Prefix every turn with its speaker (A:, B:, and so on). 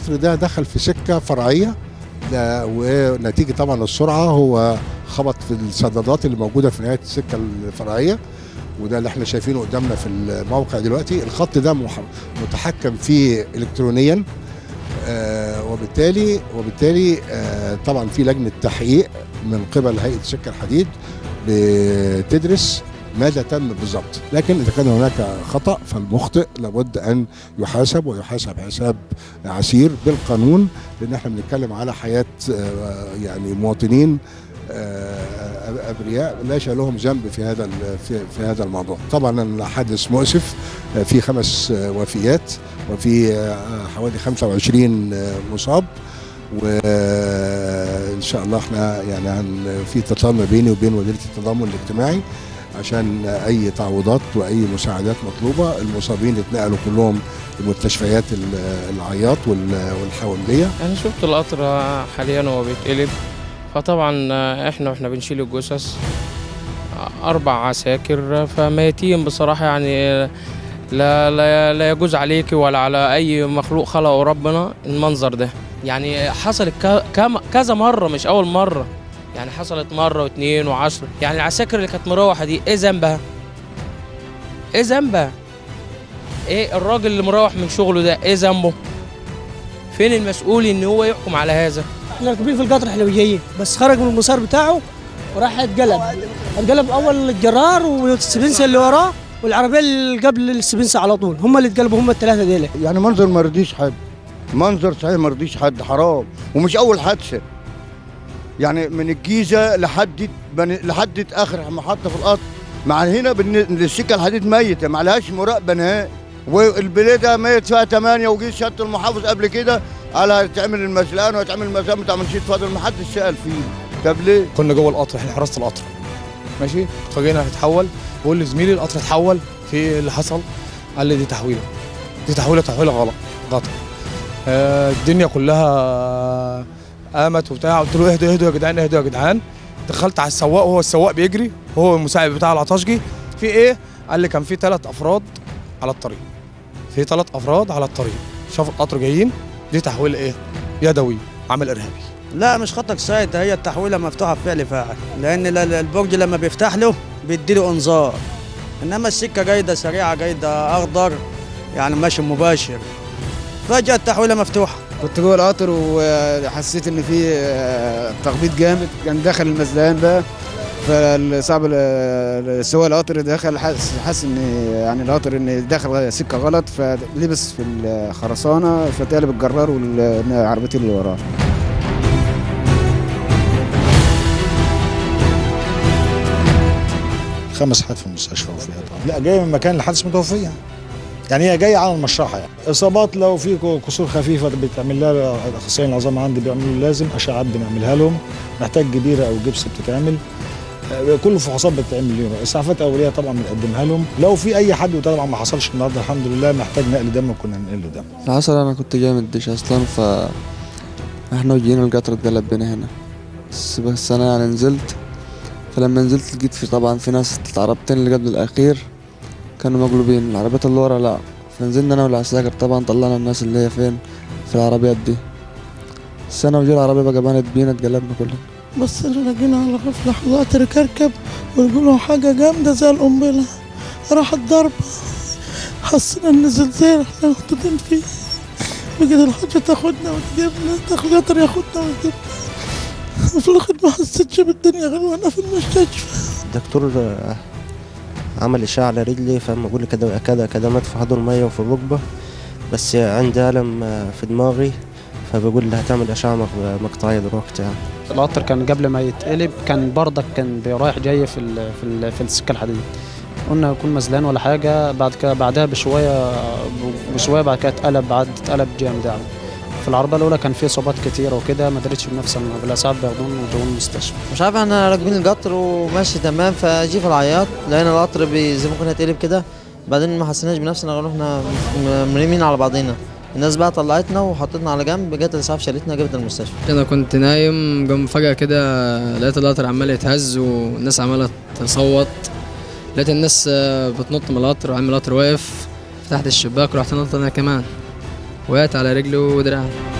A: القطر ده دخل في سكه فرعيه ده ونتيجه طبعا السرعه هو خبط في الصدادات اللي موجوده في نهايه السكه الفرعيه وده اللي احنا شايفينه قدامنا في الموقع دلوقتي الخط ده مح- متحكم فيه الكترونيا آه وبالتالي وبالتالي آه طبعا في لجنه تحقيق من قبل هيئه سكه الحديد بتدرس ماذا تم بالضبط لكن اذا كان هناك خطا فالمخطئ لابد ان يحاسب ويحاسب حساب عسير بالقانون لان احنا بنتكلم على حياه آه، يعني مواطنين آه، ابرياء لا لهم ذنب في هذا ال- في, في هذا الموضوع طبعا الحادث مؤسف آه، في خمس آه، وفيات وفي آه، حوالي 25 آه، مصاب وان شاء الله احنا يعني هن- في اتصال ما بيني وبين وزيره التضامن الاجتماعي عشان اي تعويضات واي مساعدات مطلوبه المصابين اتنقلوا كلهم لمستشفيات ال- العياط وال- والحومديه
B: انا شفت القطر حاليا وهو بيتقلب فطبعا احنا واحنا بنشيل الجثث اربع عساكر فميتين بصراحه يعني لا لا لا يجوز عليك ولا على اي مخلوق خلقه ربنا المنظر ده يعني حصلت ك- كم- كذا مره مش اول مره يعني حصلت مره واثنين وعشرة يعني العساكر اللي كانت مروحه دي ايه ذنبها ايه ذنبها ايه الراجل اللي مروح من شغله ده ايه ذنبه فين المسؤول ان هو يحكم على هذا
C: احنا راكبين في القطر احنا جايين بس خرج من المسار بتاعه وراح اتقلب اتقلب اول الجرار والسبنسه اللي وراه والعربيه اللي قبل السبنسه على طول هم اللي اتقلبوا هم الثلاثه ديل
D: يعني منظر ما يرضيش حد منظر صحيح ما يرضيش حد حرام ومش اول حادثه يعني من الجيزه لحد بني- لحد اخر محطه في القطر مع هنا بالن- السكه الحديد ميته ما عليهاش مراقبه نهائي والبليده ميت فيها ثمانيه وجيت شهاده المحافظ قبل كده قال تعمل المسلان وتعمل المسلان بتاع منشيد فاضل ما حدش سال فيه طب ليه؟
E: كنا جوه القطر احنا حراسه القطر ماشي فجينا هتتحول بقول لزميلي القطر اتحول في إيه اللي حصل قال لي دي تحويله دي تحويله تحويله غلط غلط آه الدنيا كلها قامت وبتاع قلت له اهدوا اهدوا يا جدعان اهدوا يا جدعان دخلت على السواق وهو السواق بيجري وهو المساعد بتاع العطاشجي في ايه قال لي كان في ثلاث افراد على الطريق في ثلاث افراد على الطريق شافوا القطر جايين دي تحويل ايه يدوي عمل ارهابي
F: لا مش خطك سايد هي التحويله مفتوحه بفعل فاعل لان ال- البرج لما بيفتح له بيديله انذار انما السكه جايده سريعه جايده اخضر يعني ماشي مباشر فجاه التحويله مفتوحه
G: كنت جوه القطر وحسيت ان في آه، تخبيط جامد كان داخل المزلقان بقى فالصعب سواق القطر دخل حس حس ان يعني القطر ان دخل سكه غلط فلبس في الخرسانه فتقلب الجرار والعربيتين اللي وراه
H: خمس حالات في المستشفى وفيها طبعا لا جايه من مكان الحادث متوفيه يعني هي جايه على المشرحه يعني اصابات لو في كسور خفيفه بتعمل لها اخصائيين العظام عندي بيعملوا اللازم اشعات بنعملها لهم محتاج جبيره او جبس بتتعمل آه، كل الفحوصات بتتعمل ليهم اسعافات اوليه طبعا بنقدمها لهم لو في اي حد وطبعا ما حصلش النهارده الحمد لله محتاج نقل دم كنا ننقل له دم
I: اللي حصل انا كنت جاي من الدش اصلا ف احنا وجينا القطر اتقلب بينا هنا بس بس انا يعني نزلت فلما نزلت لقيت في طبعا في ناس العربتين اللي قبل الاخير كانوا مقلوبين العربيات اللي ورا لا فنزلنا انا والعساكر طبعا طلعنا الناس اللي هي فين في العربيات دي بس انا وجي العربية بقى بانت بينا اتقلبنا كلنا
J: بس لقينا على غفلة حضرتك ركركب ويقولوا حاجة جامدة زي القنبلة راحت ضربة حسينا ان الزلزال احنا محطوطين فيه بقت الحاجة تاخدنا وتجيبنا تاخد قطر ياخدنا وتجيبنا وفي الاخر ما حسيتش بالدنيا غير وانا في المستشفى
K: الدكتور آه، عمل إشعة على رجلي فما بقول لي كده كده كدمات في حوض المية وفي الركبة بس عندي ألم آه، في دماغي فبقول لي هتعمل أشعة مق- مقطعية دلوقتي يعني
L: القطر كان قبل ما يتقلب كان بردك كان رايح جاي في ال في ال في السكه الحديد قلنا يكون مزلان ولا حاجه بعد كده بعدها بشويه بشويه بعد كده اتقلب بعد اتقلب جامد يعني في العربيه الاولى كان في اصابات كتيره وكده ما درتش بنفس بالاسعاف بياخدون ودون المستشفى
M: مش عارف احنا راكبين القطر وماشي تمام فجي في العياط لقينا القطر بي- زي ما كنا هيتقلب كده بعدين ما حسيناش بنفسنا غير احنا م- مرمين على بعضينا الناس بقى طلعتنا وحطتنا على جنب جت الاسعاف شالتنا جابت المستشفى
N: انا كنت نايم قام فجأة كده لقيت القطر عمال يتهز والناس عمالة تصوت لقيت الناس آه، بتنط من القطر وعم القطر واقف فتحت الشباك ورحت نط انا كمان وقعت على رجلي ودراعي